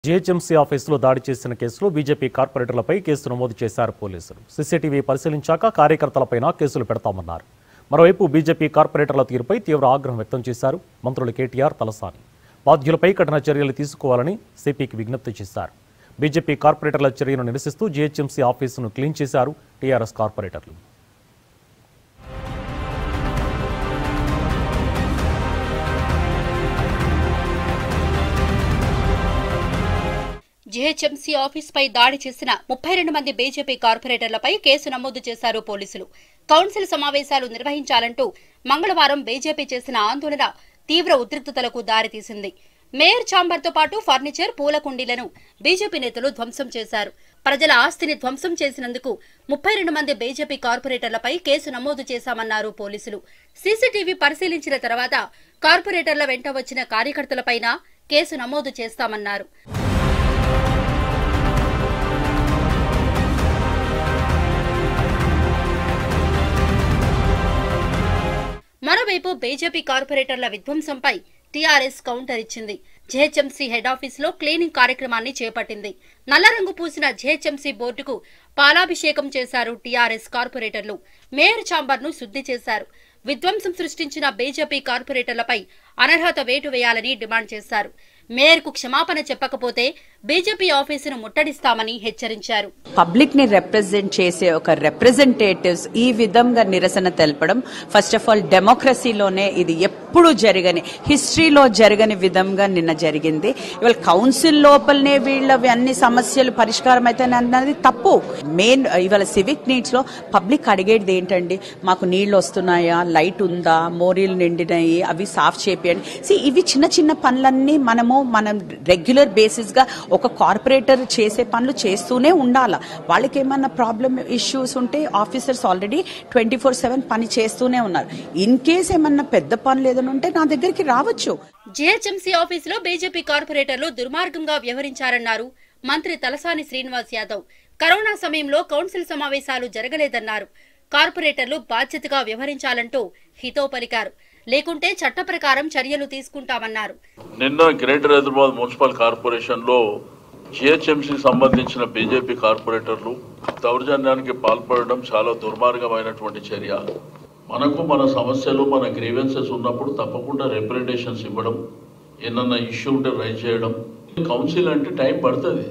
GHMC ఆఫీసులో దాడి చేసిన కేసులో బీజేపీ కార్పొరేటర్లపై కేసు నమోదు చేశారు పోలీసులు సీసీటీవీ పరిశీలించాక కార్యకర్తలపైన కేసులు పెడతామన్నారు మరోవైపు బీజేపీ కార్పొరేటర్ల తీరుపై తీవ్ర ఆగ్రహం వ్యక్తం చేశారు మంత్రులు కేటీఆర్ తలసాని బాధ్యులపై కఠిన చర్యలు తీసుకోవాలని సిపికి విజ్ఞప్తి చేశారు బీజేపీ కార్పొరేటర్ల చర్యను నిరసిస్తూ జీహెచ్ఎంసీ ఆఫీసును క్లీన్ చేశారు టీఆర్ఎస్ కార్పొరేటర్లు జీహెచ్ఎంసీ ఆఫీస్పై దాడి చేసిన ముప్పై రెండు మంది బీజేపీ కార్పొరేటర్లపై కేసు నమోదు చేశారు పోలీసులు కౌన్సిల్ సమావేశాలు నిర్వహించాలంటూ మంగళవారం బీజేపీ చేసిన ఆందోళన తీవ్ర ఉద్రిక్తతలకు దారితీసింది మేయర్ ఛాంబర్తో పాటు ఫర్నిచర్ పూల కుండీలను బీజేపీ నేతలు ధ్వంసం చేశారు ప్రజల ఆస్తిని ధ్వంసం చేసినందుకు ముప్పై రెండు మంది బీజేపీ కార్పొరేటర్లపై కేసు నమోదు చేశామన్నారు పోలీసులు సీసీటీవీ పరిశీలించిన తర్వాత కార్పొరేటర్ల వెంట వచ్చిన కార్యకర్తలపైన కేసు నమోదు చేస్తామన్నారు మరోవైపు బీజేపీ కార్పొరేటర్ల విధ్వంసంపై టీఆర్ఎస్ కౌంటర్ ఇచ్చింది జేహెచ్ఎంసీ హెడ్ ఆఫీస్ లో క్లీనింగ్ కార్యక్రమాన్ని చేపట్టింది నల్లరంగు పూసిన జేహెచ్ఎంసీ బోర్డుకు పాలాభిషేకం చేశారు టీఆర్ఎస్ కార్పొరేటర్లు మేయర్ ఛాంబర్ ను శుద్ధి చేశారు విధ్వంసం సృష్టించిన బీజేపీ కార్పొరేటర్లపై అనర్హత వేటు వేయాలని డిమాండ్ చేశారు మేయర్కు క్షమాపణ చెప్పకపోతే బీజేపీ ఆఫీసును ముట్టడిస్తామని హెచ్చరించారు పబ్లిక్ ని రిప్రజెంట్ చేసే ఒక రిప్రజెంటేటివ్స్ ఈ విధంగా నిరసన తెలపడం ఫస్ట్ ఆఫ్ ఆల్ డెమోక్రసీలోనే ఇది ఎప్పుడు జరగని హిస్టరీలో జరగని విధంగా నిన్న జరిగింది ఇవాళ కౌన్సిల్ లోపలనే వీళ్ళ అన్ని సమస్యలు పరిష్కారం అయితే అన్నది తప్పు మెయిన్ ఇవాళ సివిక్ నీడ్స్ లో పబ్లిక్ అడిగేది ఏంటండి మాకు నీళ్లు వస్తున్నాయా లైట్ ఉందా మోరీలు నిండినాయి అవి సాఫ్ చేపియండి సి ఇవి చిన్న చిన్న పనులన్నీ మనము మనం రెగ్యులర్ బేసిస్ గా ఒక కార్పొరేటర్ చేసే పనులు చేస్తూనే ఉండాల వాళ్ళకి ఏమన్నా ప్రాబ్లమ్ ఇష్యూస్ ఉంటే officers already twenty four seven పని చేస్తూనే ఉన్నారు ఇన్ కేస్ ఏమన్నా పెద్ద పనులు ఏదైనా ఉంటే నా దగ్గరికి రావచ్చు జీహెచ్ఎంసీ ఆఫీసులో బీజేపీ కార్పొరేటర్లు దుర్మార్గంగా వ్యవహరించారన్నారు మంత్రి తలసాని శ్రీనివాస్ యాదవ్ కరోనా సమయంలో కౌన్సిల్ సమావేశాలు జరగలేదన్నారు కార్పొరేటర్లు బాధ్యతగా వ్యవహరించాలంటూ హితో పలికారు లేకుంటే చట్ట ప్రకారం చర్యలు తీసుకుంటామన్నారు నిన్న గ్రేటర్ హైదరాబాద్ మున్సిపల్ కార్పొరేషన్లో జిహెచ్ఎంసీ సంబంధించిన బీజేపీ కార్పొరేటర్లు దౌర్జన్యానికి పాల్పడడం చాలా దుర్మార్గమైనటువంటి చర్య మనకు మన సమస్యలు మన గ్రీవెన్సెస్ ఉన్నప్పుడు తప్పకుండా రిప్రజెంటేషన్స్ ఇవ్వడం ఏమన్నా ఇష్యూ ఉంటే రైజ్ చేయడం కౌన్సిల్ అంటే టైం పడుతుంది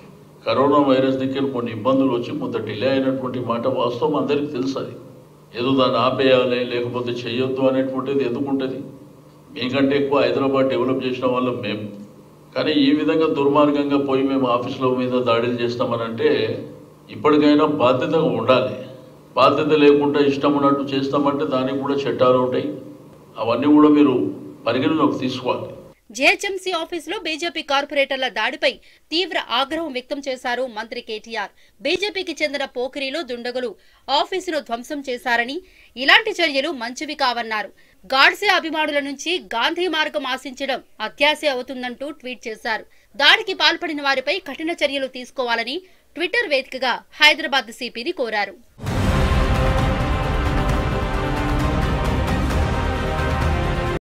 కరోనా వైరస్ దగ్గర కొన్ని ఇబ్బందులు వచ్చి కొంత డిలే అయినటువంటి మాట వాస్తవం అందరికీ తెలుసు అది ఏదో దాన్ని ఆపేయాలి లేకపోతే చేయొద్దు అనేటువంటిది ఎందుకుంటుంది మీకంటే ఎక్కువ హైదరాబాద్ డెవలప్ చేసిన వాళ్ళం మేము కానీ ఈ విధంగా దుర్మార్గంగా పోయి మేము ఆఫీసుల మీద దాడులు చేస్తామనంటే ఇప్పటికైనా బాధ్యతగా ఉండాలి బాధ్యత లేకుండా ఇష్టం ఉన్నట్టు చేస్తామంటే దానికి కూడా చట్టాలు ఉంటాయి అవన్నీ కూడా మీరు పరిగణలోకి తీసుకోవాలి జీహెచ్ఎంసీ ఆఫీసులో బీజేపీ కార్పొరేటర్ల దాడిపై తీవ్ర ఆగ్రహం వ్యక్తం చేశారు మంత్రి కేటీఆర్ బీజేపీకి చెందిన పోకిరీలు దుండగులు ఆఫీసును ధ్వంసం చేశారని ఇలాంటి చర్యలు మంచివి కావన్నారు గాడ్సే అభిమానుల నుంచి గాంధీ మార్గం ఆశించడం అత్యాశ అవుతుందంటూ ట్వీట్ చేశారు దాడికి పాల్పడిన వారిపై కఠిన చర్యలు తీసుకోవాలని ట్విట్టర్ వేదికగా హైదరాబాద్ సిపిని కోరారు